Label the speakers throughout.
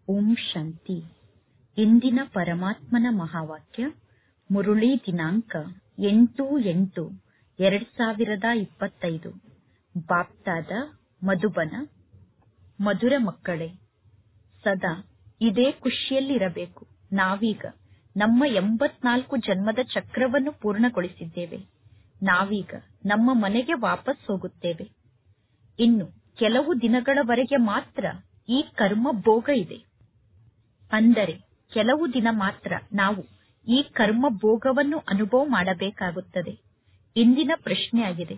Speaker 1: ಓಂ ಶಾಂತಿ ಇಂದಿನ ಪರಮಾತ್ಮನ ಮಹಾವಾಕ್ಯ ಮುರುಳಿ ದಿನಾಂಕ ಎಂಟು ಎಂಟು ಎರಡ್ ಸಾವಿರದ ಇಪ್ಪತ್ತೈದು ಬಾಪ್ತಾದ ಮಧುಬನ ಮಧುರ ಮಕ್ಕಳೇ ಸದಾ ಇದೇ ಖುಷಿಯಲ್ಲಿರಬೇಕು ನಾವೀಗ ನಮ್ಮ ಎಂಬತ್ನಾಲ್ಕು ಜನ್ಮದ ಚಕ್ರವನ್ನು ಪೂರ್ಣಗೊಳಿಸಿದ್ದೇವೆ ನಾವೀಗ ನಮ್ಮ ಮನೆಗೆ ವಾಪಸ್ ಹೋಗುತ್ತೇವೆ ಇನ್ನು ಕೆಲವು ದಿನಗಳವರೆಗೆ ಮಾತ್ರ ಈ ಕರ್ಮ ಭೋಗ ಇದೆ ಅಂದರೆ ಕೆಲವು ದಿನ ಮಾತ್ರ ನಾವು ಈ ಕರ್ಮ ಭೋಗವನ್ನು ಅನುಭವ ಮಾಡಬೇಕಾಗುತ್ತದೆ ಇಂದಿನ ಪ್ರಶ್ನೆಯಾಗಿದೆ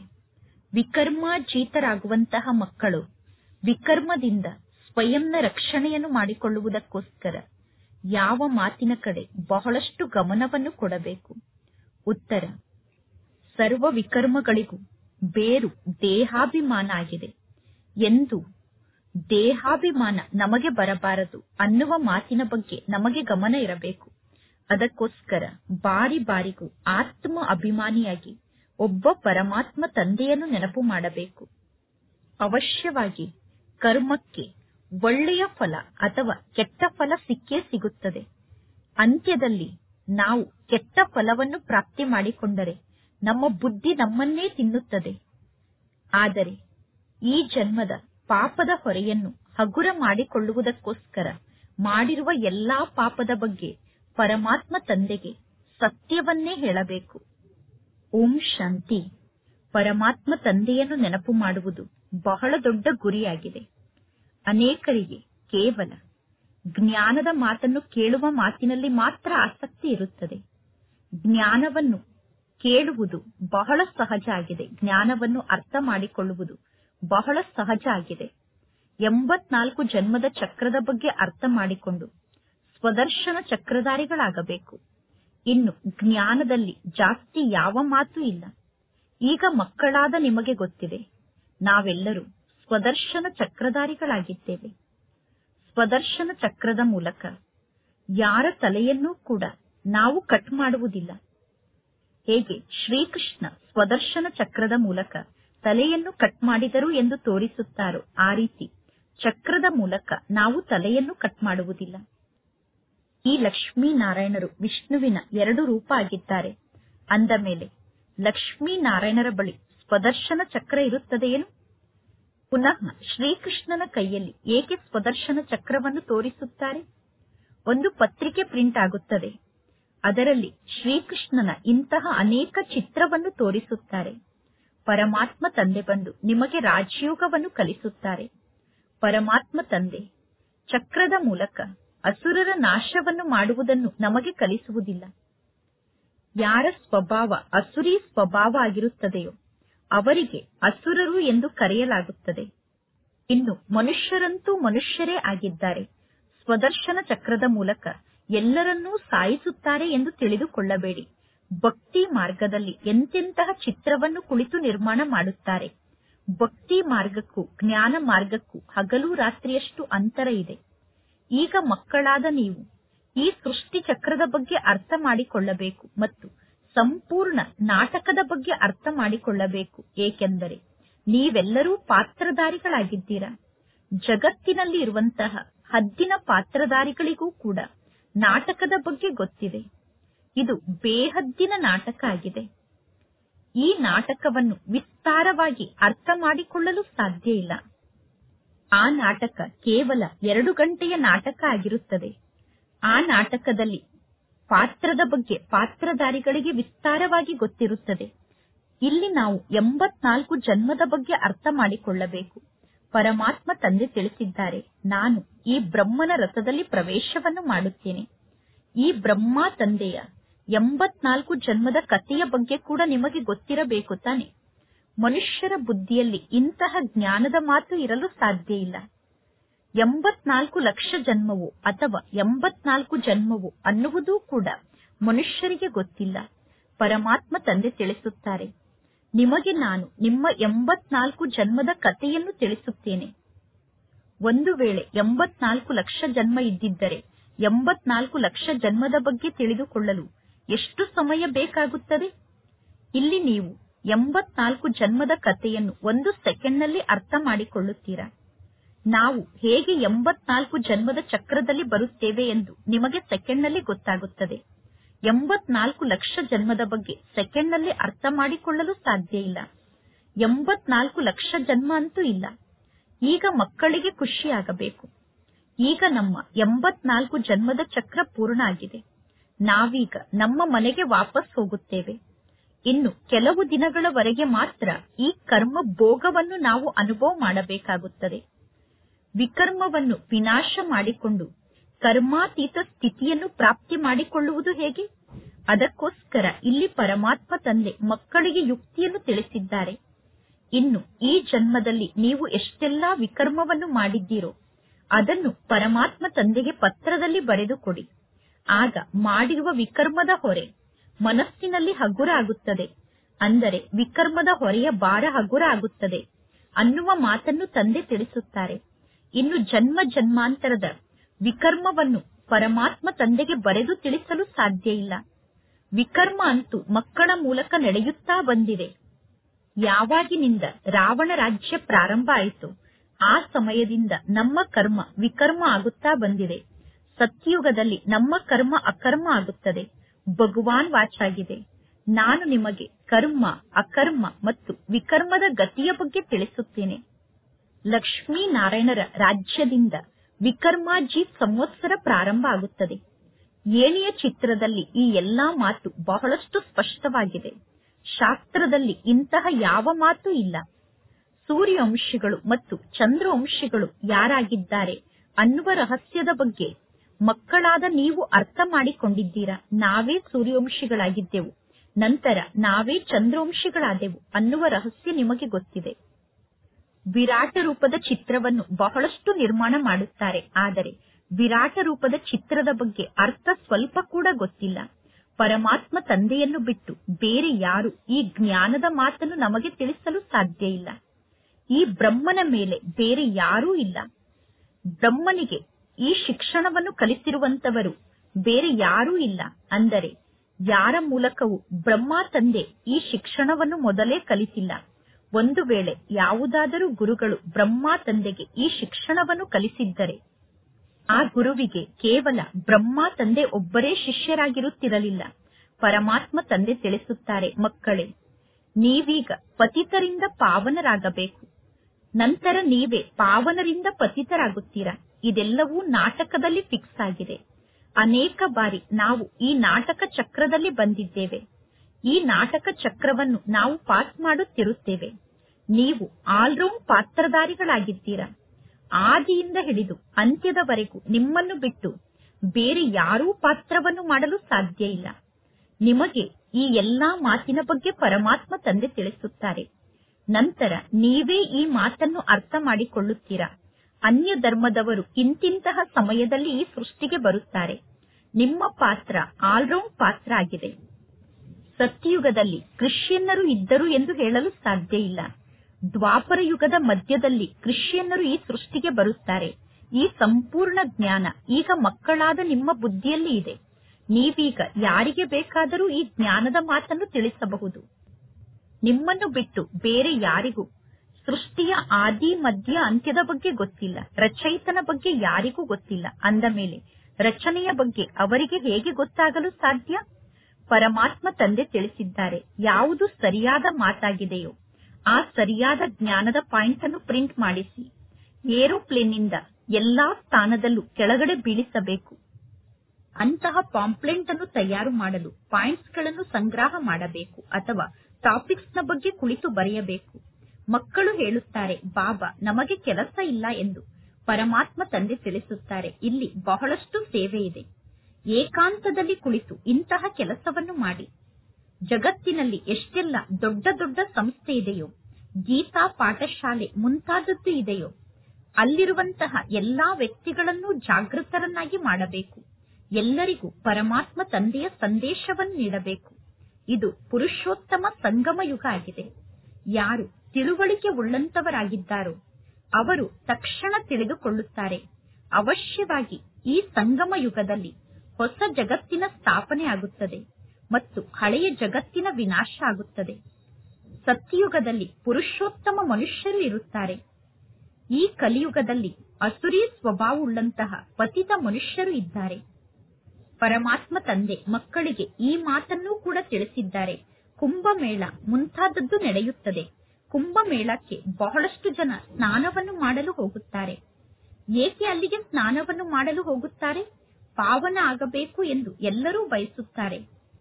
Speaker 1: ವಿಕರ್ಮಾಜೀತರಾಗುವಂತಹ ಮಕ್ಕಳು ವಿಕರ್ಮದಿಂದ ಸ್ವಯಂನ ರಕ್ಷಣೆಯನ್ನು ಮಾಡಿಕೊಳ್ಳುವುದಕ್ಕೋಸ್ಕರ ಯಾವ ಮಾತಿನ ಕಡೆ ಬಹಳಷ್ಟು ಗಮನವನ್ನು ಕೊಡಬೇಕು ಉತ್ತರ ಸರ್ವ ವಿಕರ್ಮಗಳಿಗೂ ಬೇರು ದೇಹಾಭಿಮಾನ ಆಗಿದೆ ಎಂದು ದೇಹಾಭಿಮಾನ ನಮಗೆ ಬರಬಾರದು ಅನ್ನುವ ಮಾತಿನ ಬಗ್ಗೆ ನಮಗೆ ಗಮನ ಇರಬೇಕು ಅದಕ್ಕೋಸ್ಕರ ಬಾರಿ ಬಾರಿಗೂ ಆತ್ಮ ಅಭಿಮಾನಿಯಾಗಿ ಒಬ್ಬ ಪರಮಾತ್ಮ ತಂದೆಯನ್ನು ನೆನಪು ಮಾಡಬೇಕು ಅವಶ್ಯವಾಗಿ ಕರ್ಮಕ್ಕೆ ಒಳ್ಳೆಯ ಫಲ ಅಥವಾ ಕೆಟ್ಟ ಫಲ ಸಿಕ್ಕೇ ಸಿಗುತ್ತದೆ ಅಂತ್ಯದಲ್ಲಿ ನಾವು ಕೆಟ್ಟ ಫಲವನ್ನು ಪ್ರಾಪ್ತಿ ಮಾಡಿಕೊಂಡರೆ ನಮ್ಮ ಬುದ್ಧಿ ನಮ್ಮನ್ನೇ ತಿನ್ನುತ್ತದೆ ಆದರೆ ಈ ಜನ್ಮದ ಪಾಪದ ಹೊರೆಯನ್ನು ಹಗುರ ಮಾಡಿಕೊಳ್ಳುವುದಕ್ಕೋಸ್ಕರ ಮಾಡಿರುವ ಎಲ್ಲಾ ಪಾಪದ ಬಗ್ಗೆ ಪರಮಾತ್ಮ ತಂದೆಗೆ ಸತ್ಯವನ್ನೇ ಹೇಳಬೇಕು ಓಂ ಶಾಂತಿ ಪರಮಾತ್ಮ ತಂದೆಯನ್ನು ನೆನಪು ಮಾಡುವುದು ಬಹಳ ದೊಡ್ಡ ಗುರಿಯಾಗಿದೆ ಅನೇಕರಿಗೆ ಕೇವಲ ಜ್ಞಾನದ ಮಾತನ್ನು ಕೇಳುವ ಮಾತಿನಲ್ಲಿ ಮಾತ್ರ ಆಸಕ್ತಿ ಇರುತ್ತದೆ ಜ್ಞಾನವನ್ನು ಕೇಳುವುದು ಬಹಳ ಸಹಜ ಆಗಿದೆ ಜ್ಞಾನವನ್ನು ಅರ್ಥ ಮಾಡಿಕೊಳ್ಳುವುದು ಬಹಳ ಸಹಜ ಆಗಿದೆ ಎಂಬತ್ನಾಲ್ಕು ಜನ್ಮದ ಚಕ್ರದ ಬಗ್ಗೆ ಅರ್ಥ ಮಾಡಿಕೊಂಡು ಸ್ವದರ್ಶನ ಚಕ್ರಧಾರಿಗಳಾಗಬೇಕು ಇನ್ನು ಜ್ಞಾನದಲ್ಲಿ ಜಾಸ್ತಿ ಯಾವ ಮಾತು ಇಲ್ಲ ಈಗ ಮಕ್ಕಳಾದ ನಿಮಗೆ ಗೊತ್ತಿದೆ ನಾವೆಲ್ಲರೂ ಸ್ವದರ್ಶನ ಚಕ್ರಧಾರಿಗಳಾಗಿದ್ದೇವೆ ಸ್ವದರ್ಶನ ಚಕ್ರದ ಮೂಲಕ ಯಾರ ತಲೆಯನ್ನೂ ಕೂಡ ನಾವು ಕಟ್ ಮಾಡುವುದಿಲ್ಲ ಹೇಗೆ ಶ್ರೀಕೃಷ್ಣ ಸ್ವದರ್ಶನ ಚಕ್ರದ ಮೂಲಕ ತಲೆಯನ್ನು ಕಟ್ ಮಾಡಿದರು ಎಂದು ತೋರಿಸುತ್ತಾರೋ ಆ ರೀತಿ ಚಕ್ರದ ಮೂಲಕ ನಾವು ತಲೆಯನ್ನು ಕಟ್ ಮಾಡುವುದಿಲ್ಲ ಈ ಲಕ್ಷ್ಮೀನಾರಾಯಣರು ವಿಷ್ಣುವಿನ ಎರಡು ರೂಪ ಆಗಿದ್ದಾರೆ ಅಂದ ಮೇಲೆ ಲಕ್ಷ್ಮೀನಾರಾಯಣರ ಬಳಿ ಸ್ವದರ್ಶನ ಚಕ್ರ ಇರುತ್ತದೆಯೇನು ಪುನಃ ಶ್ರೀಕೃಷ್ಣನ ಕೈಯಲ್ಲಿ ಏಕೆ ಸ್ವದರ್ಶನ ಚಕ್ರವನ್ನು ತೋರಿಸುತ್ತಾರೆ ಒಂದು ಪತ್ರಿಕೆ ಪ್ರಿಂಟ್ ಆಗುತ್ತದೆ ಅದರಲ್ಲಿ ಶ್ರೀಕೃಷ್ಣನ ಇಂತಹ ಅನೇಕ ಚಿತ್ರವನ್ನು ತೋರಿಸುತ್ತಾರೆ ಪರಮಾತ್ಮ ತಂದೆ ಬಂದು ನಿಮಗೆ ರಾಜಯೋಗವನ್ನು ಕಲಿಸುತ್ತಾರೆ ಪರಮಾತ್ಮ ತಂದೆ ಚಕ್ರದ ಮೂಲಕ ಅಸುರರ ನಾಶವನ್ನು ಮಾಡುವುದನ್ನು ನಮಗೆ ಕಲಿಸುವುದಿಲ್ಲ ಯಾರ ಸ್ವಭಾವ ಅಸುರಿ ಸ್ವಭಾವ ಆಗಿರುತ್ತದೆಯೋ ಅವರಿಗೆ ಅಸುರರು ಎಂದು ಕರೆಯಲಾಗುತ್ತದೆ ಇನ್ನು ಮನುಷ್ಯರಂತೂ ಮನುಷ್ಯರೇ ಆಗಿದ್ದಾರೆ ಸ್ವದರ್ಶನ ಚಕ್ರದ ಮೂಲಕ ಎಲ್ಲರನ್ನೂ ಸಾಯಿಸುತ್ತಾರೆ ಎಂದು ತಿಳಿದುಕೊಳ್ಳಬೇಡಿ ಭಕ್ತಿ ಮಾರ್ಗದಲ್ಲಿ ಎಂತೆಂತಹ ಚಿತ್ರವನ್ನು ಕುಳಿತು ನಿರ್ಮಾಣ ಮಾಡುತ್ತಾರೆ ಭಕ್ತಿ ಮಾರ್ಗಕ್ಕೂ ಜ್ಞಾನ ಮಾರ್ಗಕ್ಕೂ ಹಗಲು ರಾತ್ರಿಯಷ್ಟು ಅಂತರ ಇದೆ ಈಗ ಮಕ್ಕಳಾದ ನೀವು ಈ ಸೃಷ್ಟಿ ಚಕ್ರದ ಬಗ್ಗೆ ಅರ್ಥ ಮಾಡಿಕೊಳ್ಳಬೇಕು ಮತ್ತು ಸಂಪೂರ್ಣ ನಾಟಕದ ಬಗ್ಗೆ ಅರ್ಥ ಮಾಡಿಕೊಳ್ಳಬೇಕು ಏಕೆಂದರೆ ನೀವೆಲ್ಲರೂ ಪಾತ್ರಧಾರಿಗಳಾಗಿದ್ದೀರಾ ಜಗತ್ತಿನಲ್ಲಿ ಇರುವಂತಹ ಹದ್ದಿನ ಪಾತ್ರಧಾರಿಗಳಿಗೂ ಕೂಡ ನಾಟಕದ ಬಗ್ಗೆ ಗೊತ್ತಿದೆ ಇದು ಬೇಹದ್ದಿನ ನಾಟಕ ಆಗಿದೆ ಈ ನಾಟಕವನ್ನು ವಿಸ್ತಾರವಾಗಿ ಅರ್ಥ ಮಾಡಿಕೊಳ್ಳಲು ಸಾಧ್ಯ ಇಲ್ಲ ಆ ನಾಟಕ ಕೇವಲ ಎರಡು ಗಂಟೆಯ ನಾಟಕ ಆಗಿರುತ್ತದೆ ಆ ನಾಟಕದಲ್ಲಿ ಪಾತ್ರದ ಬಗ್ಗೆ ಪಾತ್ರಧಾರಿಗಳಿಗೆ ವಿಸ್ತಾರವಾಗಿ ಗೊತ್ತಿರುತ್ತದೆ ಇಲ್ಲಿ ನಾವು ಎಂಬತ್ನಾಲ್ಕು ಜನ್ಮದ ಬಗ್ಗೆ ಅರ್ಥ ಮಾಡಿಕೊಳ್ಳಬೇಕು ಪರಮಾತ್ಮ ತಂದೆ ತಿಳಿಸಿದ್ದಾರೆ ನಾನು ಈ ಬ್ರಹ್ಮನ ರಥದಲ್ಲಿ ಪ್ರವೇಶವನ್ನು ಮಾಡುತ್ತೇನೆ ಈ ಬ್ರಹ್ಮ ತಂದೆಯ ಎಂಬತ್ನಾಲ್ಕು ಜನ್ಮದ ಕಥೆಯ ಬಗ್ಗೆ ಕೂಡ ನಿಮಗೆ ಗೊತ್ತಿರಬೇಕು ತಾನೆ ಮನುಷ್ಯರ ಬುದ್ಧಿಯಲ್ಲಿ ಇಂತಹ ಜ್ಞಾನದ ಮಾತು ಇರಲು ಸಾಧ್ಯ ಇಲ್ಲ ಎಂಬತ್ನಾಲ್ಕು ಲಕ್ಷ ಜನ್ಮವು ಅಥವಾ ಎಂಬತ್ನಾಲ್ಕು ಜನ್ಮವು ಅನ್ನುವುದೂ ಕೂಡ ಮನುಷ್ಯರಿಗೆ ಗೊತ್ತಿಲ್ಲ ಪರಮಾತ್ಮ ತಂದೆ ತಿಳಿಸುತ್ತಾರೆ ನಿಮಗೆ ನಾನು ನಿಮ್ಮ ಎಂಬತ್ನಾಲ್ಕು ಜನ್ಮದ ಕಥೆಯನ್ನು ತಿಳಿಸುತ್ತೇನೆ ಒಂದು ವೇಳೆ ಎಂಬತ್ನಾಲ್ಕು ಲಕ್ಷ ಜನ್ಮ ಇದ್ದಿದ್ದರೆ ಎಂಬತ್ನಾಲ್ಕು ಲಕ್ಷ ಜನ್ಮದ ಬಗ್ಗೆ ತಿಳಿದುಕೊಳ್ಳಲು ಎಷ್ಟು ಸಮಯ ಬೇಕಾಗುತ್ತದೆ ಇಲ್ಲಿ ನೀವು ಎಂಬತ್ನಾಲ್ಕು ಜನ್ಮದ ಕಥೆಯನ್ನು ಒಂದು ಸೆಕೆಂಡ್ನಲ್ಲಿ ಅರ್ಥ ಮಾಡಿಕೊಳ್ಳುತ್ತೀರಾ ನಾವು ಹೇಗೆ ಎಂಬತ್ನಾಲ್ಕು ಜನ್ಮದ ಚಕ್ರದಲ್ಲಿ ಬರುತ್ತೇವೆ ಎಂದು ನಿಮಗೆ ಸೆಕೆಂಡ್ನಲ್ಲಿ ಗೊತ್ತಾಗುತ್ತದೆ ಎಂಬತ್ನಾಲ್ಕು ಲಕ್ಷ ಜನ್ಮದ ಬಗ್ಗೆ ಸೆಕೆಂಡ್ನಲ್ಲಿ ಅರ್ಥ ಮಾಡಿಕೊಳ್ಳಲು ಸಾಧ್ಯ ಇಲ್ಲ ಎಂಬತ್ನಾಲ್ಕು ಲಕ್ಷ ಜನ್ಮ ಅಂತೂ ಇಲ್ಲ ಈಗ ಮಕ್ಕಳಿಗೆ ಖುಷಿಯಾಗಬೇಕು ಈಗ ನಮ್ಮ ಎಂಬತ್ನಾಲ್ಕು ಜನ್ಮದ ಚಕ್ರ ಪೂರ್ಣ ಆಗಿದೆ ನಾವೀಗ ನಮ್ಮ ಮನೆಗೆ ವಾಪಸ್ ಹೋಗುತ್ತೇವೆ ಇನ್ನು ಕೆಲವು ದಿನಗಳವರೆಗೆ ಮಾತ್ರ ಈ ಕರ್ಮ ಭೋಗವನ್ನು ನಾವು ಅನುಭವ ಮಾಡಬೇಕಾಗುತ್ತದೆ ವಿಕರ್ಮವನ್ನು ವಿನಾಶ ಮಾಡಿಕೊಂಡು ಕರ್ಮಾತೀತ ಸ್ಥಿತಿಯನ್ನು ಪ್ರಾಪ್ತಿ ಮಾಡಿಕೊಳ್ಳುವುದು ಹೇಗೆ ಅದಕ್ಕೋಸ್ಕರ ಇಲ್ಲಿ ಪರಮಾತ್ಮ ತಂದೆ ಮಕ್ಕಳಿಗೆ ಯುಕ್ತಿಯನ್ನು ತಿಳಿಸಿದ್ದಾರೆ ಇನ್ನು ಈ ಜನ್ಮದಲ್ಲಿ ನೀವು ಎಷ್ಟೆಲ್ಲಾ ವಿಕರ್ಮವನ್ನು ಮಾಡಿದ್ದೀರೋ ಅದನ್ನು ಪರಮಾತ್ಮ ತಂದೆಗೆ ಪತ್ರದಲ್ಲಿ ಬರೆದು ಕೊಡಿ ಆಗ ಮಾಡಿರುವ ವಿಕರ್ಮದ ಹೊರೆ ಮನಸ್ಸಿನಲ್ಲಿ ಹಗುರ ಆಗುತ್ತದೆ ಅಂದರೆ ವಿಕರ್ಮದ ಹೊರೆಯ ಭಾರ ಹಗುರ ಆಗುತ್ತದೆ ಅನ್ನುವ ಮಾತನ್ನು ತಂದೆ ತಿಳಿಸುತ್ತಾರೆ ಇನ್ನು ಜನ್ಮ ಜನ್ಮಾಂತರದ ವಿಕರ್ಮವನ್ನು ಪರಮಾತ್ಮ ತಂದೆಗೆ ಬರೆದು ತಿಳಿಸಲು ಸಾಧ್ಯ ಇಲ್ಲ ವಿಕರ್ಮ ಅಂತೂ ಮಕ್ಕಳ ಮೂಲಕ ನಡೆಯುತ್ತಾ ಬಂದಿದೆ ಯಾವಾಗಿನಿಂದ ರಾವಣ ರಾಜ್ಯ ಪ್ರಾರಂಭ ಆಯಿತು ಆ ಸಮಯದಿಂದ ನಮ್ಮ ಕರ್ಮ ವಿಕರ್ಮ ಆಗುತ್ತಾ ಬಂದಿದೆ ಸತ್ಯಯುಗದಲ್ಲಿ ನಮ್ಮ ಕರ್ಮ ಅಕರ್ಮ ಆಗುತ್ತದೆ ಭಗವಾನ್ ವಾಚಾಗಿದೆ ನಾನು ನಿಮಗೆ ಕರ್ಮ ಅಕರ್ಮ ಮತ್ತು ವಿಕರ್ಮದ ಗತಿಯ ಬಗ್ಗೆ ತಿಳಿಸುತ್ತೇನೆ ಲಕ್ಷ್ಮೀನಾರಾಯಣರ ರಾಜ್ಯದಿಂದ ವಿಕರ್ಮಾಜಿ ಸಂವತ್ಸರ ಪ್ರಾರಂಭ ಆಗುತ್ತದೆ ಏಣಿಯ ಚಿತ್ರದಲ್ಲಿ ಈ ಎಲ್ಲಾ ಮಾತು ಬಹಳಷ್ಟು ಸ್ಪಷ್ಟವಾಗಿದೆ ಶಾಸ್ತ್ರದಲ್ಲಿ ಇಂತಹ ಯಾವ ಮಾತು ಇಲ್ಲ ಸೂರ್ಯವಂಶಿಗಳು ಮತ್ತು ಚಂದ್ರವಂಶಿಗಳು ಯಾರಾಗಿದ್ದಾರೆ ಅನ್ನುವ ರಹಸ್ಯದ ಬಗ್ಗೆ ಮಕ್ಕಳಾದ ನೀವು ಅರ್ಥ ಮಾಡಿಕೊಂಡಿದ್ದೀರಾ ನಾವೇ ಸೂರ್ಯವಂಶಿಗಳಾಗಿದ್ದೆವು ನಂತರ ನಾವೇ ಚಂದ್ರವಂಶಿಗಳಾದೆವು ಅನ್ನುವ ರಹಸ್ಯ ನಿಮಗೆ ಗೊತ್ತಿದೆ ವಿರಾಟ ರೂಪದ ಚಿತ್ರವನ್ನು ಬಹಳಷ್ಟು ನಿರ್ಮಾಣ ಮಾಡುತ್ತಾರೆ ಆದರೆ ವಿರಾಟ ರೂಪದ ಚಿತ್ರದ ಬಗ್ಗೆ ಅರ್ಥ ಸ್ವಲ್ಪ ಕೂಡ ಗೊತ್ತಿಲ್ಲ ಪರಮಾತ್ಮ ತಂದೆಯನ್ನು ಬಿಟ್ಟು ಬೇರೆ ಯಾರು ಈ ಜ್ಞಾನದ ಮಾತನ್ನು ನಮಗೆ ತಿಳಿಸಲು ಸಾಧ್ಯ ಇಲ್ಲ ಈ ಬ್ರಹ್ಮನ ಮೇಲೆ ಬೇರೆ ಯಾರೂ ಇಲ್ಲ ಬ್ರಹ್ಮನಿಗೆ ಈ ಶಿಕ್ಷಣವನ್ನು ಕಲಿಸಿರುವಂತವರು ಬೇರೆ ಯಾರೂ ಇಲ್ಲ ಅಂದರೆ ಯಾರ ಮೂಲಕವೂ ಬ್ರಹ್ಮ ತಂದೆ ಈ ಶಿಕ್ಷಣವನ್ನು ಮೊದಲೇ ಕಲಿಸಿಲ್ಲ ಒಂದು ವೇಳೆ ಯಾವುದಾದರೂ ಗುರುಗಳು ಬ್ರಹ್ಮ ತಂದೆಗೆ ಈ ಶಿಕ್ಷಣವನ್ನು ಕಲಿಸಿದ್ದರೆ ಆ ಗುರುವಿಗೆ ಕೇವಲ ಬ್ರಹ್ಮ ತಂದೆ ಒಬ್ಬರೇ ಶಿಷ್ಯರಾಗಿರುತ್ತಿರಲಿಲ್ಲ ಪರಮಾತ್ಮ ತಂದೆ ತಿಳಿಸುತ್ತಾರೆ ಮಕ್ಕಳೇ ನೀವೀಗ ಪತಿತರಿಂದ ಪಾವನರಾಗಬೇಕು ನಂತರ ನೀವೇ ಪಾವನರಿಂದ ಪತಿತರಾಗುತ್ತೀರಾ ಇದೆಲ್ಲವೂ ನಾಟಕದಲ್ಲಿ ಫಿಕ್ಸ್ ಆಗಿದೆ ಅನೇಕ ಬಾರಿ ನಾವು ಈ ನಾಟಕ ಚಕ್ರದಲ್ಲಿ ಬಂದಿದ್ದೇವೆ ಈ ನಾಟಕ ಚಕ್ರವನ್ನು ನಾವು ಪಾಸ್ ಮಾಡುತ್ತಿರುತ್ತೇವೆ ನೀವು ಆಲ್ರೌಂಡ್ ಪಾತ್ರಧಾರಿಗಳಾಗಿದ್ದೀರಾ ಆದಿಯಿಂದ ಹಿಡಿದು ಅಂತ್ಯದವರೆಗೂ ನಿಮ್ಮನ್ನು ಬಿಟ್ಟು ಬೇರೆ ಯಾರೂ ಪಾತ್ರವನ್ನು ಮಾಡಲು ಸಾಧ್ಯ ಇಲ್ಲ ನಿಮಗೆ ಈ ಎಲ್ಲಾ ಮಾತಿನ ಬಗ್ಗೆ ಪರಮಾತ್ಮ ತಂದೆ ತಿಳಿಸುತ್ತಾರೆ ನಂತರ ನೀವೇ ಈ ಮಾತನ್ನು ಅರ್ಥ ಮಾಡಿಕೊಳ್ಳುತ್ತೀರಾ ಅನ್ಯ ಧರ್ಮದವರು ಇಂತಿಂತಹ ಸಮಯದಲ್ಲಿ ಈ ಸೃಷ್ಟಿಗೆ ಬರುತ್ತಾರೆ ನಿಮ್ಮ ಪಾತ್ರ ಆಲ್ರೌಂಡ್ ಪಾತ್ರ ಆಗಿದೆ ಸತ್ಯಯುಗದಲ್ಲಿ ಕ್ರಿಶ್ಚಿಯನ್ನರು ಇದ್ದರು ಎಂದು ಹೇಳಲು ಸಾಧ್ಯ ಇಲ್ಲ ದ್ವಾಪರ ಯುಗದ ಮಧ್ಯದಲ್ಲಿ ಕ್ರಿಶ್ಚಿಯನ್ನರು ಈ ಸೃಷ್ಟಿಗೆ ಬರುತ್ತಾರೆ ಈ ಸಂಪೂರ್ಣ ಜ್ಞಾನ ಈಗ ಮಕ್ಕಳಾದ ನಿಮ್ಮ ಬುದ್ಧಿಯಲ್ಲಿ ಇದೆ ನೀವೀಗ ಯಾರಿಗೆ ಬೇಕಾದರೂ ಈ ಜ್ಞಾನದ ಮಾತನ್ನು ತಿಳಿಸಬಹುದು ನಿಮ್ಮನ್ನು ಬಿಟ್ಟು ಬೇರೆ ಯಾರಿಗೂ ಸೃಷ್ಟಿಯ ಆದಿ ಮಧ್ಯ ಅಂತ್ಯದ ಬಗ್ಗೆ ಗೊತ್ತಿಲ್ಲ ರಚಯಿತನ ಬಗ್ಗೆ ಯಾರಿಗೂ ಗೊತ್ತಿಲ್ಲ ಅಂದ ಮೇಲೆ ರಚನೆಯ ಬಗ್ಗೆ ಅವರಿಗೆ ಹೇಗೆ ಗೊತ್ತಾಗಲು ಸಾಧ್ಯ ಪರಮಾತ್ಮ ತಂದೆ ತಿಳಿಸಿದ್ದಾರೆ ಯಾವುದು ಸರಿಯಾದ ಮಾತಾಗಿದೆಯೋ ಆ ಸರಿಯಾದ ಜ್ಞಾನದ ಪಾಯಿಂಟ್ ಅನ್ನು ಪ್ರಿಂಟ್ ಮಾಡಿಸಿ ಏರೋಪ್ಲೇನ್ನಿಂದ ಎಲ್ಲಾ ಸ್ಥಾನದಲ್ಲೂ ಕೆಳಗಡೆ ಬೀಳಿಸಬೇಕು ಅಂತಹ ಪಾಂಪ್ಲೆಂಟ್ ಅನ್ನು ತಯಾರು ಮಾಡಲು ಪಾಯಿಂಟ್ಸ್ ಗಳನ್ನು ಸಂಗ್ರಹ ಮಾಡಬೇಕು ಅಥವಾ ಟಾಪಿಕ್ಸ್ ನ ಬಗ್ಗೆ ಕುಳಿತು ಬರೆಯಬೇಕು ಮಕ್ಕಳು ಹೇಳುತ್ತಾರೆ ಬಾಬಾ ನಮಗೆ ಕೆಲಸ ಇಲ್ಲ ಎಂದು ಪರಮಾತ್ಮ ತಂದೆ ತಿಳಿಸುತ್ತಾರೆ ಇಲ್ಲಿ ಬಹಳಷ್ಟು ಸೇವೆ ಇದೆ ಏಕಾಂತದಲ್ಲಿ ಕುಳಿತು ಇಂತಹ ಕೆಲಸವನ್ನು ಮಾಡಿ ಜಗತ್ತಿನಲ್ಲಿ ಎಷ್ಟೆಲ್ಲ ದೊಡ್ಡ ದೊಡ್ಡ ಸಂಸ್ಥೆ ಇದೆಯೋ ಗೀತಾ ಪಾಠಶಾಲೆ ಮುಂತಾದದ್ದು ಇದೆಯೋ ಅಲ್ಲಿರುವಂತಹ ಎಲ್ಲಾ ವ್ಯಕ್ತಿಗಳನ್ನು ಜಾಗೃತರನ್ನಾಗಿ ಮಾಡಬೇಕು ಎಲ್ಲರಿಗೂ ಪರಮಾತ್ಮ ತಂದೆಯ ಸಂದೇಶವನ್ನು ನೀಡಬೇಕು ಇದು ಪುರುಷೋತ್ತಮ ಸಂಗಮ ಯುಗ ಆಗಿದೆ ಯಾರು ತಿಳುವಳಿಕೆ ಉಳ್ಳಂತವರಾಗಿದ್ದಾರೋ ಅವರು ತಕ್ಷಣ ತಿಳಿದುಕೊಳ್ಳುತ್ತಾರೆ ಅವಶ್ಯವಾಗಿ ಈ ಸಂಗಮ ಯುಗದಲ್ಲಿ ಹೊಸ ಜಗತ್ತಿನ ಸ್ಥಾಪನೆ ಆಗುತ್ತದೆ ಮತ್ತು ಹಳೆಯ ಜಗತ್ತಿನ ವಿನಾಶ ಆಗುತ್ತದೆ ಸತ್ಯಯುಗದಲ್ಲಿ ಪುರುಷೋತ್ತಮ ಮನುಷ್ಯರು ಇರುತ್ತಾರೆ ಈ ಕಲಿಯುಗದಲ್ಲಿ ಅಸುರಿ ಸ್ವಭಾವವುಳ್ಳಂತಹ ಪತಿತ ಮನುಷ್ಯರು ಇದ್ದಾರೆ ಪರಮಾತ್ಮ ತಂದೆ ಮಕ್ಕಳಿಗೆ ಈ ಮಾತನ್ನು ಕೂಡ ತಿಳಿಸಿದ್ದಾರೆ ಕುಂಭಮೇಳ ಮುಂತಾದದ್ದು ನಡೆಯುತ್ತದೆ ಕುಂಭಮೇಳಕ್ಕೆ ಬಹಳಷ್ಟು ಜನ ಸ್ನಾನವನ್ನು ಮಾಡಲು ಹೋಗುತ್ತಾರೆ ಏಕೆ ಅಲ್ಲಿಗೆ ಸ್ನಾನವನ್ನು ಮಾಡಲು ಹೋಗುತ್ತಾರೆ ಪಾವನ ಆಗಬೇಕು ಎಂದು ಎಲ್ಲರೂ ಬಯಸುತ್ತಾರೆ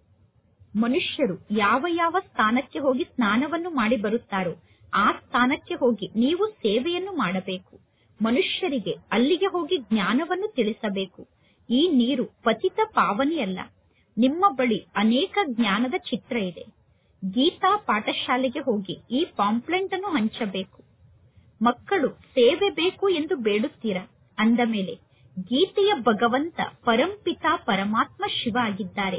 Speaker 1: ಮನುಷ್ಯರು ಯಾವ ಯಾವ ಸ್ಥಾನಕ್ಕೆ ಹೋಗಿ ಸ್ನಾನವನ್ನು ಮಾಡಿ ಬರುತ್ತಾರೋ ಆ ಸ್ಥಾನಕ್ಕೆ ಹೋಗಿ ನೀವು ಸೇವೆಯನ್ನು ಮಾಡಬೇಕು ಮನುಷ್ಯರಿಗೆ ಅಲ್ಲಿಗೆ ಹೋಗಿ ಜ್ಞಾನವನ್ನು ತಿಳಿಸಬೇಕು ಈ ನೀರು ಪತಿತ ಪಾವನಿಯಲ್ಲ ನಿಮ್ಮ ಬಳಿ ಅನೇಕ ಜ್ಞಾನದ ಚಿತ್ರ ಇದೆ ಗೀತಾ ಪಾಠಶಾಲೆಗೆ ಹೋಗಿ ಈ ಪಾಂಪ್ಲೆಂಟ್ ಅನ್ನು ಹಂಚಬೇಕು ಮಕ್ಕಳು ಸೇವೆ ಬೇಕು ಎಂದು ಬೇಡುತ್ತೀರಾ ಅಂದ ಮೇಲೆ ಗೀತೆಯ ಭಗವಂತ ಪರಂಪಿತ ಪರಮಾತ್ಮ ಶಿವ ಆಗಿದ್ದಾರೆ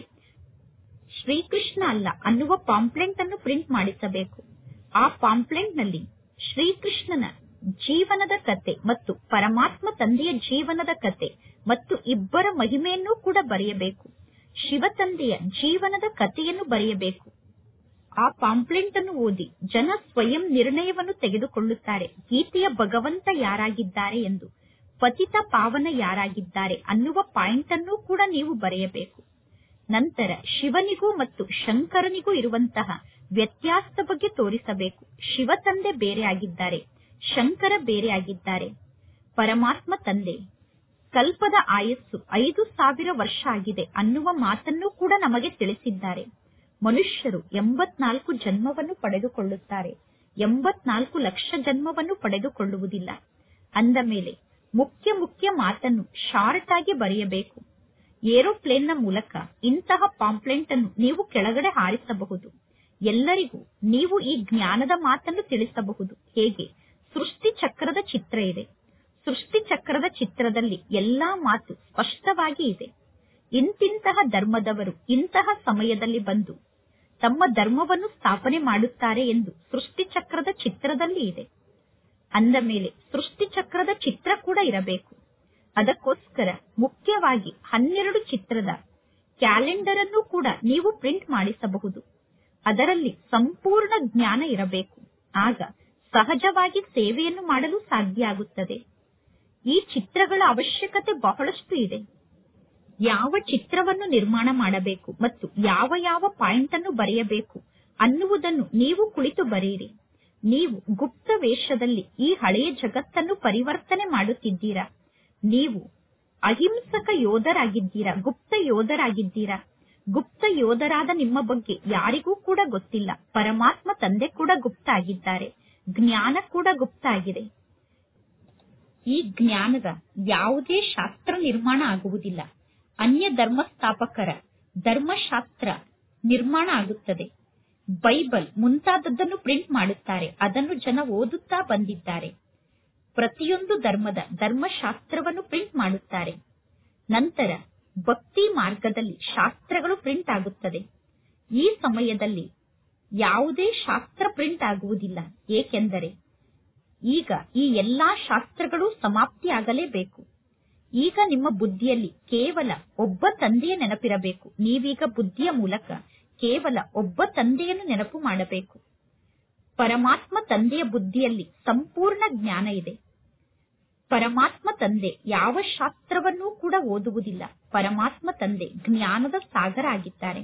Speaker 1: ಶ್ರೀಕೃಷ್ಣ ಅಲ್ಲ ಅನ್ನುವ ಪಾಂಪ್ಲೆಂಟ್ ಅನ್ನು ಪ್ರಿಂಟ್ ಮಾಡಿಸಬೇಕು ಆ ಪಾಂಪ್ಲೆಂಟ್ ನಲ್ಲಿ ಶ್ರೀಕೃಷ್ಣನ ಜೀವನದ ಕತೆ ಮತ್ತು ಪರಮಾತ್ಮ ತಂದೆಯ ಜೀವನದ ಕತೆ ಮತ್ತು ಇಬ್ಬರ ಮಹಿಮೆಯನ್ನೂ ಕೂಡ ಬರೆಯಬೇಕು ಶಿವ ತಂದೆಯ ಜೀವನದ ಕಥೆಯನ್ನು ಬರೆಯಬೇಕು ಆ ಪಾಂಪ್ಲೆಂಟ್ ಅನ್ನು ಓದಿ ಜನ ಸ್ವಯಂ ನಿರ್ಣಯವನ್ನು ತೆಗೆದುಕೊಳ್ಳುತ್ತಾರೆ ಗೀತೆಯ ಭಗವಂತ ಯಾರಾಗಿದ್ದಾರೆ ಎಂದು ಪತಿತ ಪಾವನ ಯಾರಾಗಿದ್ದಾರೆ ಅನ್ನುವ ಪಾಯಿಂಟ್ ಅನ್ನು ಕೂಡ ನೀವು ಬರೆಯಬೇಕು ನಂತರ ಶಿವನಿಗೂ ಮತ್ತು ಶಂಕರನಿಗೂ ಇರುವಂತಹ ವ್ಯತ್ಯಾಸದ ಬಗ್ಗೆ ತೋರಿಸಬೇಕು ಶಿವ ತಂದೆ ಬೇರೆ ಆಗಿದ್ದಾರೆ ಶಂಕರ ಬೇರೆ ಆಗಿದ್ದಾರೆ ಪರಮಾತ್ಮ ತಂದೆ ಕಲ್ಪದ ಆಯಸ್ಸು ಐದು ಸಾವಿರ ವರ್ಷ ಆಗಿದೆ ಅನ್ನುವ ಮಾತನ್ನು ಕೂಡ ನಮಗೆ ತಿಳಿಸಿದ್ದಾರೆ ಮನುಷ್ಯರು ಎಂಬತ್ನಾಲ್ಕು ಜನ್ಮವನ್ನು ಪಡೆದುಕೊಳ್ಳುತ್ತಾರೆ ಎಂಬತ್ನಾಲ್ಕು ಲಕ್ಷ ಜನ್ಮವನ್ನು ಪಡೆದುಕೊಳ್ಳುವುದಿಲ್ಲ ಅಂದ ಮೇಲೆ ಮುಖ್ಯ ಮುಖ್ಯ ಮಾತನ್ನು ಶಾರ್ಟ್ ಆಗಿ ಬರೆಯಬೇಕು ಏರೋಪ್ಲೇನ್ನ ಮೂಲಕ ಇಂತಹ ಪಾಂಪ್ಲೆಂಟ್ ಅನ್ನು ನೀವು ಕೆಳಗಡೆ ಹಾರಿಸಬಹುದು ಎಲ್ಲರಿಗೂ ನೀವು ಈ ಜ್ಞಾನದ ಮಾತನ್ನು ತಿಳಿಸಬಹುದು ಹೇಗೆ ಸೃಷ್ಟಿ ಚಕ್ರದ ಚಿತ್ರ ಇದೆ ಸೃಷ್ಟಿ ಚಕ್ರದ ಚಿತ್ರದಲ್ಲಿ ಎಲ್ಲಾ ಮಾತು ಸ್ಪಷ್ಟವಾಗಿ ಇದೆ ಇಂತಿಂತಹ ಧರ್ಮದವರು ಇಂತಹ ಸಮಯದಲ್ಲಿ ಬಂದು ತಮ್ಮ ಧರ್ಮವನ್ನು ಸ್ಥಾಪನೆ ಮಾಡುತ್ತಾರೆ ಎಂದು ಸೃಷ್ಟಿ ಚಕ್ರದ ಚಿತ್ರದಲ್ಲಿ ಇದೆ ಅಂದ ಮೇಲೆ ಸೃಷ್ಟಿ ಚಕ್ರದ ಚಿತ್ರ ಕೂಡ ಇರಬೇಕು ಅದಕ್ಕೋಸ್ಕರ ಮುಖ್ಯವಾಗಿ ಹನ್ನೆರಡು ಚಿತ್ರದ ಕ್ಯಾಲೆಂಡರ್ ಅನ್ನು ಕೂಡ ನೀವು ಪ್ರಿಂಟ್ ಮಾಡಿಸಬಹುದು ಅದರಲ್ಲಿ ಸಂಪೂರ್ಣ ಜ್ಞಾನ ಇರಬೇಕು ಆಗ ಸಹಜವಾಗಿ ಸೇವೆಯನ್ನು ಮಾಡಲು ಸಾಧ್ಯ ಆಗುತ್ತದೆ ಈ ಚಿತ್ರಗಳ ಅವಶ್ಯಕತೆ ಬಹಳಷ್ಟು ಇದೆ ಯಾವ ಚಿತ್ರವನ್ನು ನಿರ್ಮಾಣ ಮಾಡಬೇಕು ಮತ್ತು ಯಾವ ಯಾವ ಪಾಯಿಂಟ್ ಅನ್ನು ಬರೆಯಬೇಕು ಅನ್ನುವುದನ್ನು ನೀವು ಕುಳಿತು ಬರೆಯಿರಿ ನೀವು ಗುಪ್ತ ವೇಷದಲ್ಲಿ ಈ ಹಳೆಯ ಜಗತ್ತನ್ನು ಪರಿವರ್ತನೆ ಮಾಡುತ್ತಿದ್ದೀರಾ ನೀವು ಅಹಿಂಸಕ ಯೋಧರಾಗಿದ್ದೀರಾ ಗುಪ್ತ ಯೋಧರಾಗಿದ್ದೀರಾ ಗುಪ್ತ ಯೋಧರಾದ ನಿಮ್ಮ ಬಗ್ಗೆ ಯಾರಿಗೂ ಕೂಡ ಗೊತ್ತಿಲ್ಲ ಪರಮಾತ್ಮ ತಂದೆ ಕೂಡ ಗುಪ್ತ ಆಗಿದ್ದಾರೆ ಜ್ಞಾನ ಕೂಡ ಗುಪ್ತ ಆಗಿದೆ ಈ ಜ್ಞಾನದ ಯಾವುದೇ ಶಾಸ್ತ್ರ ನಿರ್ಮಾಣ ಆಗುವುದಿಲ್ಲ ಅನ್ಯ ಧರ್ಮ ಸ್ಥಾಪಕರ ಧರ್ಮಶಾಸ್ತ್ರ ನಿರ್ಮಾಣ ಆಗುತ್ತದೆ ಬೈಬಲ್ ಮುಂತಾದದ್ದನ್ನು ಪ್ರಿಂಟ್ ಮಾಡುತ್ತಾರೆ ಅದನ್ನು ಜನ ಓದುತ್ತಾ ಬಂದಿದ್ದಾರೆ ಪ್ರತಿಯೊಂದು ಧರ್ಮದ ಧರ್ಮಶಾಸ್ತ್ರವನ್ನು ಪ್ರಿಂಟ್ ಮಾಡುತ್ತಾರೆ ನಂತರ ಭಕ್ತಿ ಮಾರ್ಗದಲ್ಲಿ ಶಾಸ್ತ್ರಗಳು ಪ್ರಿಂಟ್ ಆಗುತ್ತದೆ ಈ ಸಮಯದಲ್ಲಿ ಯಾವುದೇ ಶಾಸ್ತ್ರ ಪ್ರಿಂಟ್ ಆಗುವುದಿಲ್ಲ ಏಕೆಂದರೆ ಈಗ ಈ ಎಲ್ಲಾ ಶಾಸ್ತ್ರಗಳು ಸಮಾಪ್ತಿಯಾಗಲೇಬೇಕು ಈಗ ನಿಮ್ಮ ಬುದ್ಧಿಯಲ್ಲಿ ಕೇವಲ ಒಬ್ಬ ತಂದೆಯ ನೆನಪಿರಬೇಕು ನೀವೀಗ ಬುದ್ಧಿಯ ಮೂಲಕ ಕೇವಲ ಒಬ್ಬ ತಂದೆಯನ್ನು ನೆನಪು ಮಾಡಬೇಕು ಪರಮಾತ್ಮ ತಂದೆಯ ಬುದ್ಧಿಯಲ್ಲಿ ಸಂಪೂರ್ಣ ಜ್ಞಾನ ಇದೆ ಪರಮಾತ್ಮ ತಂದೆ ಯಾವ ಶಾಸ್ತ್ರವನ್ನೂ ಕೂಡ ಓದುವುದಿಲ್ಲ ಪರಮಾತ್ಮ ತಂದೆ ಜ್ಞಾನದ ಸಾಗರ ಆಗಿದ್ದಾರೆ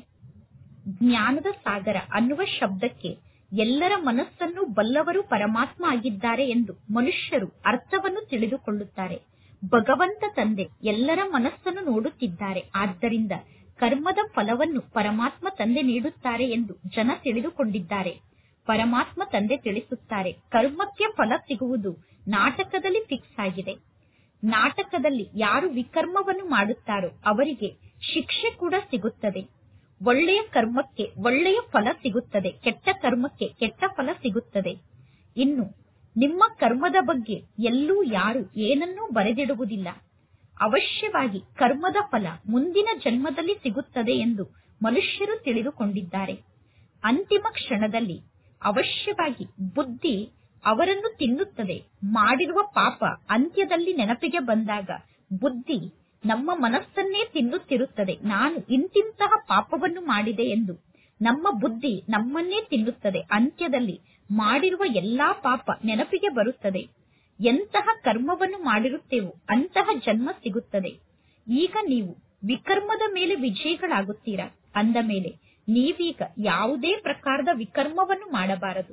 Speaker 1: ಜ್ಞಾನದ ಸಾಗರ ಅನ್ನುವ ಶಬ್ದಕ್ಕೆ ಎಲ್ಲರ ಮನಸ್ಸನ್ನು ಬಲ್ಲವರು ಪರಮಾತ್ಮ ಆಗಿದ್ದಾರೆ ಎಂದು ಮನುಷ್ಯರು ಅರ್ಥವನ್ನು ತಿಳಿದುಕೊಳ್ಳುತ್ತಾರೆ ಭಗವಂತ ತಂದೆ ಎಲ್ಲರ ಮನಸ್ಸನ್ನು ನೋಡುತ್ತಿದ್ದಾರೆ ಆದ್ದರಿಂದ ಕರ್ಮದ ಫಲವನ್ನು ಪರಮಾತ್ಮ ತಂದೆ ನೀಡುತ್ತಾರೆ ಎಂದು ಜನ ತಿಳಿದುಕೊಂಡಿದ್ದಾರೆ ಪರಮಾತ್ಮ ತಂದೆ ತಿಳಿಸುತ್ತಾರೆ ಕರ್ಮಕ್ಕೆ ಫಲ ಸಿಗುವುದು ನಾಟಕದಲ್ಲಿ ಫಿಕ್ಸ್ ಆಗಿದೆ ನಾಟಕದಲ್ಲಿ ಯಾರು ವಿಕರ್ಮವನ್ನು ಮಾಡುತ್ತಾರೋ ಅವರಿಗೆ ಶಿಕ್ಷೆ ಕೂಡ ಸಿಗುತ್ತದೆ ಒಳ್ಳೆಯ ಕರ್ಮಕ್ಕೆ ಒಳ್ಳೆಯ ಫಲ ಸಿಗುತ್ತದೆ ಕೆಟ್ಟ ಕರ್ಮಕ್ಕೆ ಕೆಟ್ಟ ಫಲ ಸಿಗುತ್ತದೆ ಇನ್ನು ನಿಮ್ಮ ಕರ್ಮದ ಬಗ್ಗೆ ಎಲ್ಲೂ ಯಾರು ಏನನ್ನೂ ಬರೆದಿಡುವುದಿಲ್ಲ ಅವಶ್ಯವಾಗಿ ಕರ್ಮದ ಫಲ ಮುಂದಿನ ಜನ್ಮದಲ್ಲಿ ಸಿಗುತ್ತದೆ ಎಂದು ಮನುಷ್ಯರು ತಿಳಿದುಕೊಂಡಿದ್ದಾರೆ ಅಂತಿಮ ಕ್ಷಣದಲ್ಲಿ ಅವಶ್ಯವಾಗಿ ಬುದ್ಧಿ ಅವರನ್ನು ತಿನ್ನುತ್ತದೆ ಮಾಡಿರುವ ಪಾಪ ಅಂತ್ಯದಲ್ಲಿ ನೆನಪಿಗೆ ಬಂದಾಗ ಬುದ್ಧಿ ನಮ್ಮ ಮನಸ್ಸನ್ನೇ ತಿನ್ನುತ್ತಿರುತ್ತದೆ ನಾನು ಇಂತಿಂತಹ ಪಾಪವನ್ನು ಮಾಡಿದೆ ಎಂದು ನಮ್ಮ ಬುದ್ಧಿ ನಮ್ಮನ್ನೇ ತಿನ್ನುತ್ತದೆ ಅಂತ್ಯದಲ್ಲಿ ಮಾಡಿರುವ ಎಲ್ಲಾ ಪಾಪ ನೆನಪಿಗೆ ಬರುತ್ತದೆ ಎಂತಹ ಕರ್ಮವನ್ನು ಮಾಡಿರುತ್ತೇವೋ ಅಂತಹ ಜನ್ಮ ಸಿಗುತ್ತದೆ ಈಗ ನೀವು ವಿಕರ್ಮದ ಮೇಲೆ ವಿಜಯಿಗಳಾಗುತ್ತೀರಾ ಅಂದ ಮೇಲೆ ನೀವೀಗ ಯಾವುದೇ ಪ್ರಕಾರದ ವಿಕರ್ಮವನ್ನು ಮಾಡಬಾರದು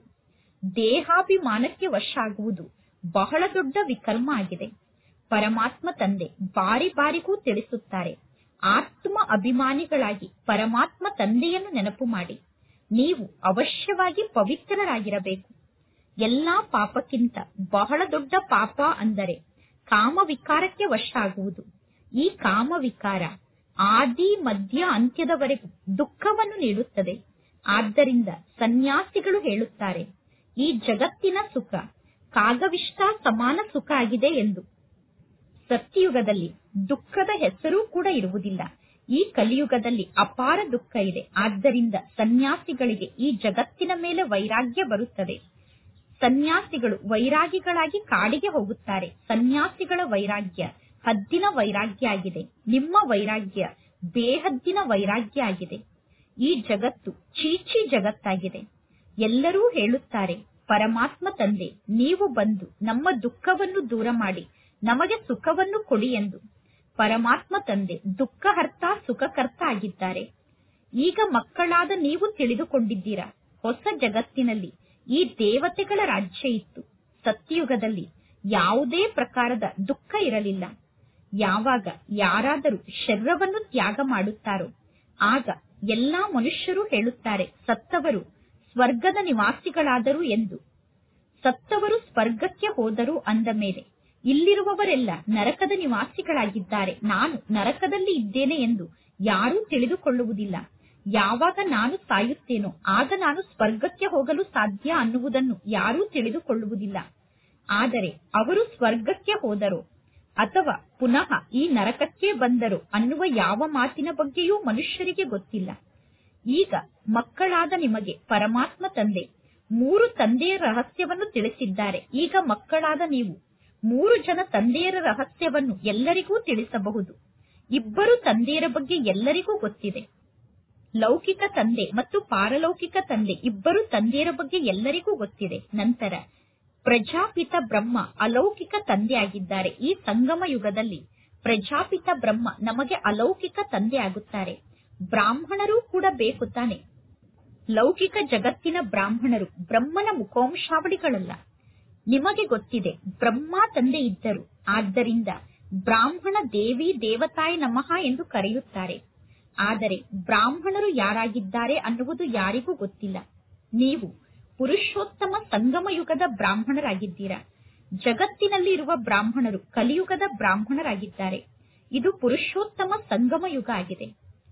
Speaker 1: ದೇಹಾಭಿಮಾನಕ್ಕೆ ವಶ ಆಗುವುದು ಬಹಳ ದೊಡ್ಡ ವಿಕರ್ಮ ಆಗಿದೆ ಪರಮಾತ್ಮ ತಂದೆ ಬಾರಿ ಬಾರಿಗೂ ತಿಳಿಸುತ್ತಾರೆ ಆತ್ಮ ಅಭಿಮಾನಿಗಳಾಗಿ ಪರಮಾತ್ಮ ತಂದೆಯನ್ನು ನೆನಪು ಮಾಡಿ ನೀವು ಅವಶ್ಯವಾಗಿ ಪವಿತ್ರರಾಗಿರಬೇಕು ಎಲ್ಲಾ ಪಾಪಕ್ಕಿಂತ ಬಹಳ ದೊಡ್ಡ ಪಾಪ ಅಂದರೆ ಕಾಮವಿಕಾರಕ್ಕೆ ವಶ ಆಗುವುದು ಈ ಕಾಮವಿಕಾರ ಆದಿ ಮಧ್ಯ ಅಂತ್ಯದವರೆಗೂ ದುಃಖವನ್ನು ನೀಡುತ್ತದೆ ಆದ್ದರಿಂದ ಸನ್ಯಾಸಿಗಳು ಹೇಳುತ್ತಾರೆ ಈ ಜಗತ್ತಿನ ಸುಖ ಕಾಗವಿಷ್ಟ ಸಮಾನ ಸುಖ ಆಗಿದೆ ಎಂದು ಸತ್ಯಯುಗದಲ್ಲಿ ದುಃಖದ ಹೆಸರೂ ಕೂಡ ಇರುವುದಿಲ್ಲ ಈ ಕಲಿಯುಗದಲ್ಲಿ ಅಪಾರ ದುಃಖ ಇದೆ ಆದ್ದರಿಂದ ಸನ್ಯಾಸಿಗಳಿಗೆ ಈ ಜಗತ್ತಿನ ಮೇಲೆ ವೈರಾಗ್ಯ ಬರುತ್ತದೆ ಸನ್ಯಾಸಿಗಳು ವೈರಾಗಿಗಳಾಗಿ ಕಾಡಿಗೆ ಹೋಗುತ್ತಾರೆ ಸನ್ಯಾಸಿಗಳ ವೈರಾಗ್ಯ ಹದ್ದಿನ ವೈರಾಗ್ಯ ಆಗಿದೆ ನಿಮ್ಮ ವೈರಾಗ್ಯ ಬೇಹದ್ದಿನ ವೈರಾಗ್ಯ ಆಗಿದೆ ಈ ಜಗತ್ತು ಚೀಚಿ ಜಗತ್ತಾಗಿದೆ ಎಲ್ಲರೂ ಹೇಳುತ್ತಾರೆ ಪರಮಾತ್ಮ ತಂದೆ ನೀವು ಬಂದು ನಮ್ಮ ದುಃಖವನ್ನು ದೂರ ಮಾಡಿ ನಮಗೆ ಸುಖವನ್ನು ಕೊಡಿ ಎಂದು ಪರಮಾತ್ಮ ತಂದೆ ದುಃಖಹರ್ತ ಸುಖಕರ್ತ ಆಗಿದ್ದಾರೆ ಈಗ ಮಕ್ಕಳಾದ ನೀವು ತಿಳಿದುಕೊಂಡಿದ್ದೀರಾ ಹೊಸ ಜಗತ್ತಿನಲ್ಲಿ ಈ ದೇವತೆಗಳ ರಾಜ್ಯ ಇತ್ತು ಸತ್ಯಯುಗದಲ್ಲಿ ಯಾವುದೇ ಪ್ರಕಾರದ ದುಃಖ ಇರಲಿಲ್ಲ ಯಾವಾಗ ಯಾರಾದರೂ ಶರೀರವನ್ನು ತ್ಯಾಗ ಮಾಡುತ್ತಾರೋ ಆಗ ಎಲ್ಲಾ ಮನುಷ್ಯರು ಹೇಳುತ್ತಾರೆ ಸತ್ತವರು ಸ್ವರ್ಗದ ನಿವಾಸಿಗಳಾದರು ಎಂದು ಸತ್ತವರು ಸ್ವರ್ಗಕ್ಕೆ ಹೋದರು ಅಂದ ಮೇಲೆ ಇಲ್ಲಿರುವವರೆಲ್ಲ ನರಕದ ನಿವಾಸಿಗಳಾಗಿದ್ದಾರೆ ನಾನು ನರಕದಲ್ಲಿ ಇದ್ದೇನೆ ಎಂದು ಯಾರೂ ತಿಳಿದುಕೊಳ್ಳುವುದಿಲ್ಲ ಯಾವಾಗ ನಾನು ಸಾಯುತ್ತೇನೋ ಆಗ ನಾನು ಸ್ವರ್ಗಕ್ಕೆ ಹೋಗಲು ಸಾಧ್ಯ ಅನ್ನುವುದನ್ನು ಯಾರೂ ತಿಳಿದುಕೊಳ್ಳುವುದಿಲ್ಲ ಆದರೆ ಅವರು ಸ್ವರ್ಗಕ್ಕೆ ಹೋದರೋ ಅಥವಾ ಪುನಃ ಈ ನರಕಕ್ಕೆ ಬಂದರೋ ಅನ್ನುವ ಯಾವ ಮಾತಿನ ಬಗ್ಗೆಯೂ ಮನುಷ್ಯರಿಗೆ ಗೊತ್ತಿಲ್ಲ ಈಗ ಮಕ್ಕಳಾದ ನಿಮಗೆ ಪರಮಾತ್ಮ ತಂದೆ ಮೂರು ತಂದೆಯ ರಹಸ್ಯವನ್ನು ತಿಳಿಸಿದ್ದಾರೆ ಈಗ ಮಕ್ಕಳಾದ ನೀವು ಮೂರು ಜನ ತಂದೆಯರ ರಹಸ್ಯವನ್ನು ಎಲ್ಲರಿಗೂ ತಿಳಿಸಬಹುದು ಇಬ್ಬರು ತಂದೆಯರ ಬಗ್ಗೆ ಎಲ್ಲರಿಗೂ ಗೊತ್ತಿದೆ ಲೌಕಿಕ ತಂದೆ ಮತ್ತು ಪಾರಲೌಕಿಕ ತಂದೆ ಇಬ್ಬರು ತಂದೆಯರ ಬಗ್ಗೆ ಎಲ್ಲರಿಗೂ ಗೊತ್ತಿದೆ ನಂತರ ಪ್ರಜಾಪಿತ ಬ್ರಹ್ಮ ಅಲೌಕಿಕ ತಂದೆ ಆಗಿದ್ದಾರೆ ಈ ಸಂಗಮ ಯುಗದಲ್ಲಿ ಪ್ರಜಾಪಿತ ಬ್ರಹ್ಮ ನಮಗೆ ಅಲೌಕಿಕ ತಂದೆ ಆಗುತ್ತಾರೆ ಬ್ರಾಹ್ಮಣರು ಕೂಡ ಬೇಕು ತಾನೆ ಲೌಕಿಕ ಜಗತ್ತಿನ ಬ್ರಾಹ್ಮಣರು ಬ್ರಹ್ಮನ ಮುಖವಂಶಾವಳಿಗಳಲ್ಲ ನಿಮಗೆ ಗೊತ್ತಿದೆ ಬ್ರಹ್ಮ ತಂದೆ ಇದ್ದರು ಆದ್ದರಿಂದ ಬ್ರಾಹ್ಮಣ ದೇವಿ ದೇವತಾಯ ನಮಃ ಎಂದು ಕರೆಯುತ್ತಾರೆ ಆದರೆ ಬ್ರಾಹ್ಮಣರು ಯಾರಾಗಿದ್ದಾರೆ ಅನ್ನುವುದು ಯಾರಿಗೂ ಗೊತ್ತಿಲ್ಲ ನೀವು ಪುರುಷೋತ್ತಮ ಸಂಗಮ ಯುಗದ ಬ್ರಾಹ್ಮಣರಾಗಿದ್ದೀರಾ ಜಗತ್ತಿನಲ್ಲಿ ಇರುವ ಬ್ರಾಹ್ಮಣರು ಕಲಿಯುಗದ ಬ್ರಾಹ್ಮಣರಾಗಿದ್ದಾರೆ ಇದು ಪುರುಷೋತ್ತಮ ಸಂಗಮ ಯುಗ ಆಗಿದೆ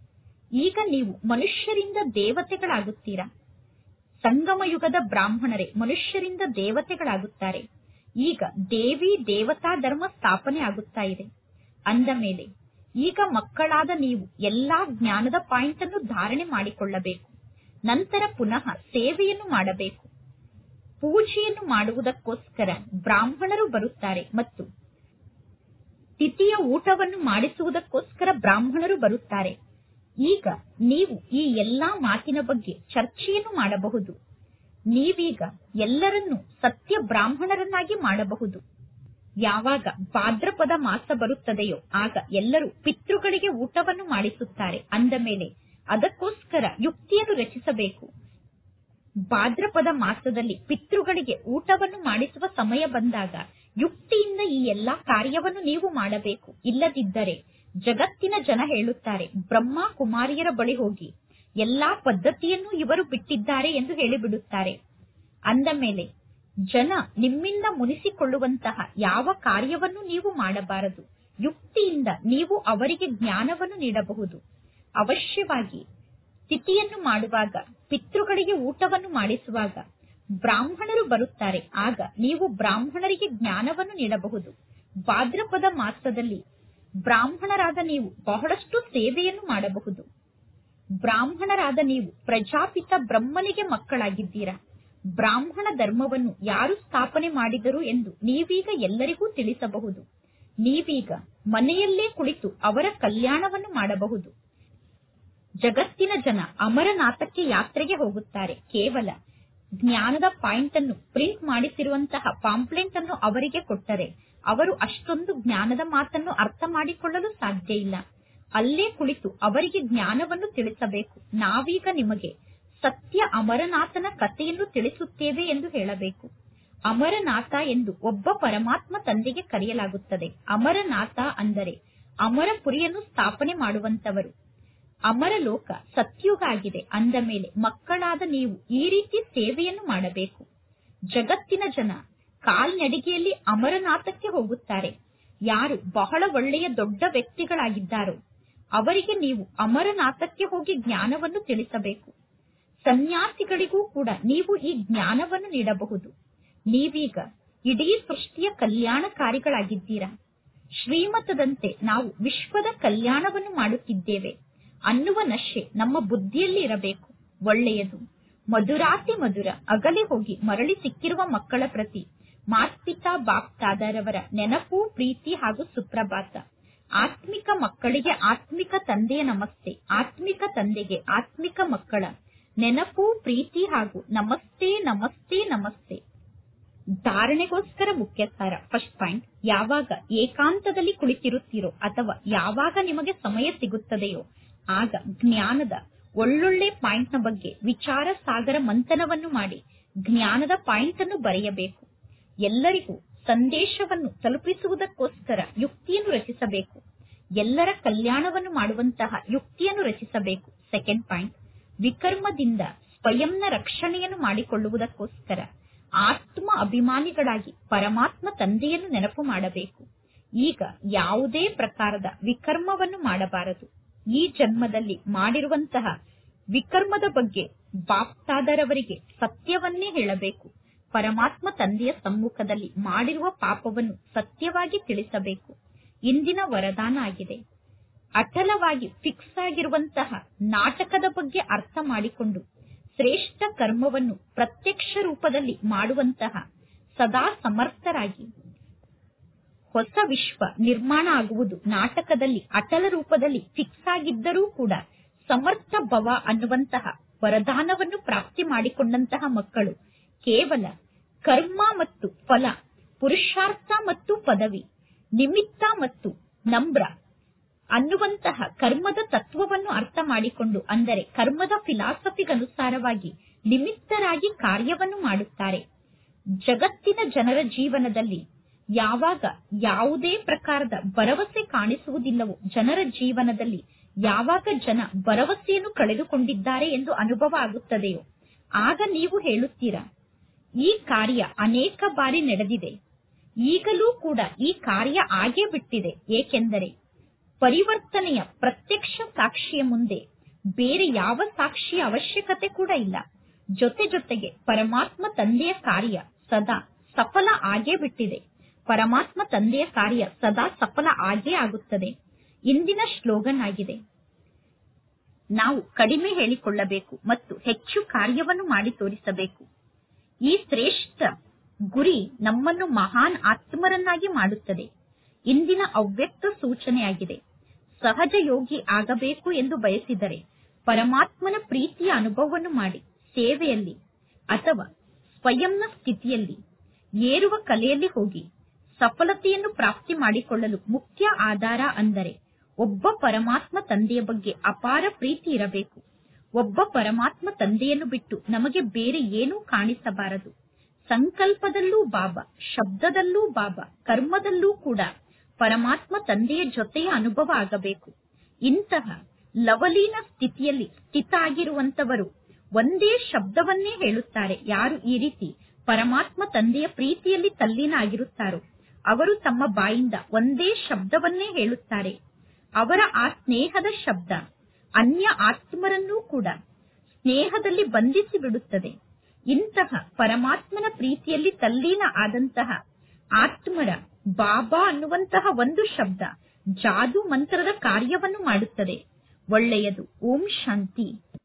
Speaker 1: ಈಗ ನೀವು ಮನುಷ್ಯರಿಂದ ದೇವತೆಗಳಾಗುತ್ತೀರಾ ಸಂಗಮ ಯುಗದ ಬ್ರಾಹ್ಮಣರೇ ಮನುಷ್ಯರಿಂದ ದೇವತೆಗಳಾಗುತ್ತಾರೆ ಈಗ ದೇವಿ ದೇವತಾ ಧರ್ಮ ಸ್ಥಾಪನೆ ಆಗುತ್ತಾ ಇದೆ ಅಂದ ಮೇಲೆ ಈಗ ಮಕ್ಕಳಾದ ನೀವು ಎಲ್ಲಾ ಜ್ಞಾನದ ಪಾಯಿಂಟ್ ಅನ್ನು ಧಾರಣೆ ಮಾಡಿಕೊಳ್ಳಬೇಕು ನಂತರ ಪುನಃ ಸೇವೆಯನ್ನು ಮಾಡಬೇಕು ಪೂಜೆಯನ್ನು ಮಾಡುವುದಕ್ಕೋಸ್ಕರ ಬ್ರಾಹ್ಮಣರು ಬರುತ್ತಾರೆ ಮತ್ತು ತಿಥಿಯ ಊಟವನ್ನು ಮಾಡಿಸುವುದಕ್ಕೋಸ್ಕರ ಬ್ರಾಹ್ಮಣರು ಬರುತ್ತಾರೆ ಈಗ ನೀವು ಈ ಎಲ್ಲಾ ಮಾತಿನ ಬಗ್ಗೆ ಚರ್ಚೆಯನ್ನು ಮಾಡಬಹುದು ನೀವೀಗ ಎಲ್ಲರನ್ನೂ ಸತ್ಯ ಬ್ರಾಹ್ಮಣರನ್ನಾಗಿ ಮಾಡಬಹುದು ಯಾವಾಗ ಭಾದ್ರಪದ ಮಾಸ ಬರುತ್ತದೆಯೋ ಆಗ ಎಲ್ಲರೂ ಪಿತೃಗಳಿಗೆ ಊಟವನ್ನು ಮಾಡಿಸುತ್ತಾರೆ ಅಂದ ಮೇಲೆ ಅದಕ್ಕೋಸ್ಕರ ಯುಕ್ತಿಯನ್ನು ರಚಿಸಬೇಕು ಭಾದ್ರಪದ ಮಾಸದಲ್ಲಿ ಪಿತೃಗಳಿಗೆ ಊಟವನ್ನು ಮಾಡಿಸುವ ಸಮಯ ಬಂದಾಗ ಯುಕ್ತಿಯಿಂದ ಈ ಎಲ್ಲಾ ಕಾರ್ಯವನ್ನು ನೀವು ಮಾಡಬೇಕು ಇಲ್ಲದಿದ್ದರೆ ಜಗತ್ತಿನ ಜನ ಹೇಳುತ್ತಾರೆ ಬ್ರಹ್ಮ ಕುಮಾರಿಯರ ಬಳಿ ಹೋಗಿ ಎಲ್ಲಾ ಪದ್ಧತಿಯನ್ನು ಇವರು ಬಿಟ್ಟಿದ್ದಾರೆ ಎಂದು ಹೇಳಿಬಿಡುತ್ತಾರೆ ಅಂದ ಮೇಲೆ ಜನ ನಿಮ್ಮಿಂದ ಮುನಿಸಿಕೊಳ್ಳುವಂತಹ ಯಾವ ಕಾರ್ಯವನ್ನು ನೀವು ಮಾಡಬಾರದು ಯುಕ್ತಿಯಿಂದ ನೀವು ಅವರಿಗೆ ಜ್ಞಾನವನ್ನು ನೀಡಬಹುದು ಅವಶ್ಯವಾಗಿ ಸ್ಥಿತಿಯನ್ನು ಮಾಡುವಾಗ ಪಿತೃಗಳಿಗೆ ಊಟವನ್ನು ಮಾಡಿಸುವಾಗ ಬ್ರಾಹ್ಮಣರು ಬರುತ್ತಾರೆ ಆಗ ನೀವು ಬ್ರಾಹ್ಮಣರಿಗೆ ಜ್ಞಾನವನ್ನು ನೀಡಬಹುದು ಭಾದ್ರಪದ ಮಾಸದಲ್ಲಿ ಬ್ರಾಹ್ಮಣರಾದ ನೀವು ಬಹಳಷ್ಟು ಸೇವೆಯನ್ನು ಮಾಡಬಹುದು ಬ್ರಾಹ್ಮಣರಾದ ನೀವು ಪ್ರಜಾಪಿತ ಬ್ರಹ್ಮನಿಗೆ ಮಕ್ಕಳಾಗಿದ್ದೀರಾ ಬ್ರಾಹ್ಮಣ ಧರ್ಮವನ್ನು ಯಾರು ಸ್ಥಾಪನೆ ಮಾಡಿದರು ಎಂದು ನೀವೀಗ ಎಲ್ಲರಿಗೂ ತಿಳಿಸಬಹುದು ನೀವೀಗ ಮನೆಯಲ್ಲೇ ಕುಳಿತು ಅವರ ಕಲ್ಯಾಣವನ್ನು ಮಾಡಬಹುದು ಜಗತ್ತಿನ ಜನ ಅಮರನಾಥಕ್ಕೆ ಯಾತ್ರೆಗೆ ಹೋಗುತ್ತಾರೆ ಕೇವಲ ಜ್ಞಾನದ ಪಾಯಿಂಟ್ ಅನ್ನು ಪ್ರಿಂಟ್ ಮಾಡಿಸಿರುವಂತಹ ಪಾಂಪ್ಲೆಂಟ್ ಅನ್ನು ಅವರಿಗೆ ಕೊಟ್ಟರೆ ಅವರು ಅಷ್ಟೊಂದು ಜ್ಞಾನದ ಮಾತನ್ನು ಅರ್ಥ ಮಾಡಿಕೊಳ್ಳಲು ಸಾಧ್ಯ ಇಲ್ಲ ಅಲ್ಲೇ ಕುಳಿತು ಅವರಿಗೆ ಜ್ಞಾನವನ್ನು ತಿಳಿಸಬೇಕು ನಾವೀಗ ನಿಮಗೆ ಸತ್ಯ ಅಮರನಾಥನ ಕಥೆಯನ್ನು ತಿಳಿಸುತ್ತೇವೆ ಎಂದು ಹೇಳಬೇಕು ಅಮರನಾಥ ಎಂದು ಒಬ್ಬ ಪರಮಾತ್ಮ ತಂದೆಗೆ ಕರೆಯಲಾಗುತ್ತದೆ ಅಮರನಾಥ ಅಂದರೆ ಅಮರಪುರಿಯನ್ನು ಸ್ಥಾಪನೆ ಮಾಡುವಂತವರು ಅಮರ ಲೋಕ ಸತ್ಯುಗ ಆಗಿದೆ ಅಂದ ಮೇಲೆ ಮಕ್ಕಳಾದ ನೀವು ಈ ರೀತಿ ಸೇವೆಯನ್ನು ಮಾಡಬೇಕು ಜಗತ್ತಿನ ಜನ ಕಾಲ್ನಡಿಗೆಯಲ್ಲಿ ಅಮರನಾಥಕ್ಕೆ ಹೋಗುತ್ತಾರೆ ಯಾರು ಬಹಳ ಒಳ್ಳೆಯ ದೊಡ್ಡ ವ್ಯಕ್ತಿಗಳಾಗಿದ್ದಾರೋ ಅವರಿಗೆ ನೀವು ಅಮರನಾಥಕ್ಕೆ ಹೋಗಿ ಜ್ಞಾನವನ್ನು ತಿಳಿಸಬೇಕು ಸನ್ಯಾಸಿಗಳಿಗೂ ಕೂಡ ನೀವು ಈ ಜ್ಞಾನವನ್ನು ನೀಡಬಹುದು ನೀವೀಗ ಇಡೀ ಸೃಷ್ಟಿಯ ಕಲ್ಯಾಣಕಾರಿಗಳಾಗಿದ್ದೀರಾ ಶ್ರೀಮತದಂತೆ ನಾವು ವಿಶ್ವದ ಕಲ್ಯಾಣವನ್ನು ಮಾಡುತ್ತಿದ್ದೇವೆ ಅನ್ನುವ ನಶೆ ನಮ್ಮ ಬುದ್ಧಿಯಲ್ಲಿ ಇರಬೇಕು ಒಳ್ಳೆಯದು ಮಧುರಾತಿ ಮಧುರ ಅಗಲಿ ಹೋಗಿ ಮರಳಿ ಸಿಕ್ಕಿರುವ ಮಕ್ಕಳ ಪ್ರತಿ ಮಾತ್ಪಿತಾ ಬಾಪ್ತಾದರವರ ನೆನಪು ಪ್ರೀತಿ ಹಾಗೂ ಸುಪ್ರಭಾತ ಆತ್ಮಿಕ ಮಕ್ಕಳಿಗೆ ಆತ್ಮಿಕ ತಂದೆಯ ನಮಸ್ತೆ ಆತ್ಮಿಕ ತಂದೆಗೆ ಆತ್ಮಿಕ ಮಕ್ಕಳ ನೆನಪು ಪ್ರೀತಿ ಹಾಗೂ ನಮಸ್ತೆ ನಮಸ್ತೆ ನಮಸ್ತೆ ಧಾರಣೆಗೋಸ್ಕರ ಮುಖ್ಯ ಸಾರ ಫಸ್ಟ್ ಪಾಯಿಂಟ್ ಯಾವಾಗ ಏಕಾಂತದಲ್ಲಿ ಕುಳಿತಿರುತ್ತೀರೋ ಅಥವಾ ಯಾವಾಗ ನಿಮಗೆ ಸಮಯ ಸಿಗುತ್ತದೆಯೋ ಆಗ ಜ್ಞಾನದ ಒಳ್ಳೊಳ್ಳೆ ಪಾಯಿಂಟ್ ನ ಬಗ್ಗೆ ವಿಚಾರ ಸಾಗರ ಮಂಥನವನ್ನು ಮಾಡಿ ಜ್ಞಾನದ ಪಾಯಿಂಟ್ ಅನ್ನು ಬರೆಯಬೇಕು ಎಲ್ಲರಿಗೂ ಸಂದೇಶವನ್ನು ತಲುಪಿಸುವುದಕ್ಕೋಸ್ಕರ ಯುಕ್ತಿಯನ್ನು ರಚಿಸಬೇಕು ಎಲ್ಲರ ಕಲ್ಯಾಣವನ್ನು ಮಾಡುವಂತಹ ಯುಕ್ತಿಯನ್ನು ರಚಿಸಬೇಕು ಸೆಕೆಂಡ್ ಪಾಯಿಂಟ್ ವಿಕರ್ಮದಿಂದ ಸ್ವಯಂನ ರಕ್ಷಣೆಯನ್ನು ಮಾಡಿಕೊಳ್ಳುವುದಕ್ಕೋಸ್ಕರ ಆತ್ಮ ಅಭಿಮಾನಿಗಳಾಗಿ ಪರಮಾತ್ಮ ತಂದೆಯನ್ನು ನೆನಪು ಮಾಡಬೇಕು ಈಗ ಯಾವುದೇ ಪ್ರಕಾರದ ವಿಕರ್ಮವನ್ನು ಮಾಡಬಾರದು ಈ ಜನ್ಮದಲ್ಲಿ ಮಾಡಿರುವಂತಹ ವಿಕರ್ಮದ ಬಗ್ಗೆ ಬಾಪ್ತಾದರವರಿಗೆ ಸತ್ಯವನ್ನೇ ಹೇಳಬೇಕು ಪರಮಾತ್ಮ ತಂದೆಯ ಸಮ್ಮುಖದಲ್ಲಿ ಮಾಡಿರುವ ಪಾಪವನ್ನು ಸತ್ಯವಾಗಿ ತಿಳಿಸಬೇಕು ಇಂದಿನ ವರದಾನ ಆಗಿದೆ ಅಟಲವಾಗಿ ಫಿಕ್ಸ್ ಆಗಿರುವಂತಹ ನಾಟಕದ ಬಗ್ಗೆ ಅರ್ಥ ಮಾಡಿಕೊಂಡು ಶ್ರೇಷ್ಠ ಕರ್ಮವನ್ನು ಪ್ರತ್ಯಕ್ಷ ರೂಪದಲ್ಲಿ ಮಾಡುವಂತಹ ಸದಾ ಸಮರ್ಥರಾಗಿ ಹೊಸ ವಿಶ್ವ ನಿರ್ಮಾಣ ಆಗುವುದು ನಾಟಕದಲ್ಲಿ ಅಟಲ ರೂಪದಲ್ಲಿ ಫಿಕ್ಸ್ ಆಗಿದ್ದರೂ ಕೂಡ ಸಮರ್ಥ ಭವ ಅನ್ನುವಂತಹ ವರದಾನವನ್ನು ಪ್ರಾಪ್ತಿ ಮಾಡಿಕೊಂಡಂತಹ ಮಕ್ಕಳು ಕೇವಲ ಕರ್ಮ ಮತ್ತು ಫಲ ಪುರುಷಾರ್ಥ ಮತ್ತು ಪದವಿ ನಿಮಿತ್ತ ಮತ್ತು ನಮ್ರ ಅನ್ನುವಂತಹ ಕರ್ಮದ ತತ್ವವನ್ನು ಅರ್ಥ ಮಾಡಿಕೊಂಡು ಅಂದರೆ ಕರ್ಮದ ಫಿಲಾಸಫಿಗನುಸಾರವಾಗಿ ನಿಮಿತ್ತರಾಗಿ ಕಾರ್ಯವನ್ನು ಮಾಡುತ್ತಾರೆ ಜಗತ್ತಿನ ಜನರ ಜೀವನದಲ್ಲಿ ಯಾವಾಗ ಯಾವುದೇ ಪ್ರಕಾರದ ಭರವಸೆ ಕಾಣಿಸುವುದಿಲ್ಲವೋ ಜನರ ಜೀವನದಲ್ಲಿ ಯಾವಾಗ ಜನ ಭರವಸೆಯನ್ನು ಕಳೆದುಕೊಂಡಿದ್ದಾರೆ ಎಂದು ಅನುಭವ ಆಗುತ್ತದೆಯೋ ಆಗ ನೀವು ಹೇಳುತ್ತೀರಾ ಈ ಕಾರ್ಯ ಅನೇಕ ಬಾರಿ ನಡೆದಿದೆ ಈಗಲೂ ಕೂಡ ಈ ಕಾರ್ಯ ಆಗೇ ಬಿಟ್ಟಿದೆ ಏಕೆಂದರೆ ಪರಿವರ್ತನೆಯ ಪ್ರತ್ಯಕ್ಷ ಸಾಕ್ಷಿಯ ಮುಂದೆ ಬೇರೆ ಯಾವ ಸಾಕ್ಷಿಯ ಅವಶ್ಯಕತೆ ಕೂಡ ಇಲ್ಲ ಜೊತೆ ಜೊತೆಗೆ ಪರಮಾತ್ಮ ತಂದೆಯ ಕಾರ್ಯ ಸದಾ ಸಫಲ ಆಗೇ ಬಿಟ್ಟಿದೆ ಪರಮಾತ್ಮ ತಂದೆಯ ಕಾರ್ಯ ಸದಾ ಸಫಲ ಆಗೇ ಆಗುತ್ತದೆ ಇಂದಿನ ಶ್ಲೋಗನ್ ಆಗಿದೆ ನಾವು ಕಡಿಮೆ ಹೇಳಿಕೊಳ್ಳಬೇಕು ಮತ್ತು ಹೆಚ್ಚು ಕಾರ್ಯವನ್ನು ಮಾಡಿ ತೋರಿಸಬೇಕು ಈ ಶ್ರೇಷ್ಠ ಗುರಿ ನಮ್ಮನ್ನು ಮಹಾನ್ ಆತ್ಮರನ್ನಾಗಿ ಮಾಡುತ್ತದೆ ಇಂದಿನ ಅವ್ಯಕ್ತ ಸೂಚನೆಯಾಗಿದೆ ಸಹಜ ಯೋಗಿ ಆಗಬೇಕು ಎಂದು ಬಯಸಿದರೆ ಪರಮಾತ್ಮನ ಪ್ರೀತಿಯ ಅನುಭವವನ್ನು ಮಾಡಿ ಸೇವೆಯಲ್ಲಿ ಅಥವಾ ಸ್ವಯಂನ ಸ್ಥಿತಿಯಲ್ಲಿ ಏರುವ ಕಲೆಯಲ್ಲಿ ಹೋಗಿ ಸಫಲತೆಯನ್ನು ಪ್ರಾಪ್ತಿ ಮಾಡಿಕೊಳ್ಳಲು ಮುಖ್ಯ ಆಧಾರ ಅಂದರೆ ಒಬ್ಬ ಪರಮಾತ್ಮ ತಂದೆಯ ಬಗ್ಗೆ ಅಪಾರ ಪ್ರೀತಿ ಇರಬೇಕು ಒಬ್ಬ ಪರಮಾತ್ಮ ತಂದೆಯನ್ನು ಬಿಟ್ಟು ನಮಗೆ ಬೇರೆ ಏನೂ ಕಾಣಿಸಬಾರದು ಸಂಕಲ್ಪದಲ್ಲೂ ಬಾಬಾ ಶಬ್ದದಲ್ಲೂ ಬಾಬಾ ಕರ್ಮದಲ್ಲೂ ಕೂಡ ಪರಮಾತ್ಮ ತಂದೆಯ ಜೊತೆಯ ಅನುಭವ ಆಗಬೇಕು ಇಂತಹ ಲವಲೀನ ಸ್ಥಿತಿಯಲ್ಲಿ ಸ್ಥಿತ ಆಗಿರುವಂತವರು ಒಂದೇ ಶಬ್ದವನ್ನೇ ಹೇಳುತ್ತಾರೆ ಯಾರು ಈ ರೀತಿ ಪರಮಾತ್ಮ ತಂದೆಯ ಪ್ರೀತಿಯಲ್ಲಿ ತಲ್ಲೀನ ಆಗಿರುತ್ತಾರೋ ಅವರು ತಮ್ಮ ಬಾಯಿಂದ ಒಂದೇ ಶಬ್ದವನ್ನೇ ಹೇಳುತ್ತಾರೆ ಅವರ ಆ ಸ್ನೇಹದ ಶಬ್ದ ಅನ್ಯ ಆತ್ಮರನ್ನೂ ಕೂಡ ಸ್ನೇಹದಲ್ಲಿ ಬಂಧಿಸಿ ಬಿಡುತ್ತದೆ ಇಂತಹ ಪರಮಾತ್ಮನ ಪ್ರೀತಿಯಲ್ಲಿ ತಲ್ಲೀನ ಆದಂತಹ ಆತ್ಮರ ಬಾಬಾ ಅನ್ನುವಂತಹ ಒಂದು ಶಬ್ದ ಜಾದು ಮಂತ್ರದ ಕಾರ್ಯವನ್ನು ಮಾಡುತ್ತದೆ ಒಳ್ಳೆಯದು ಓಂ ಶಾಂತಿ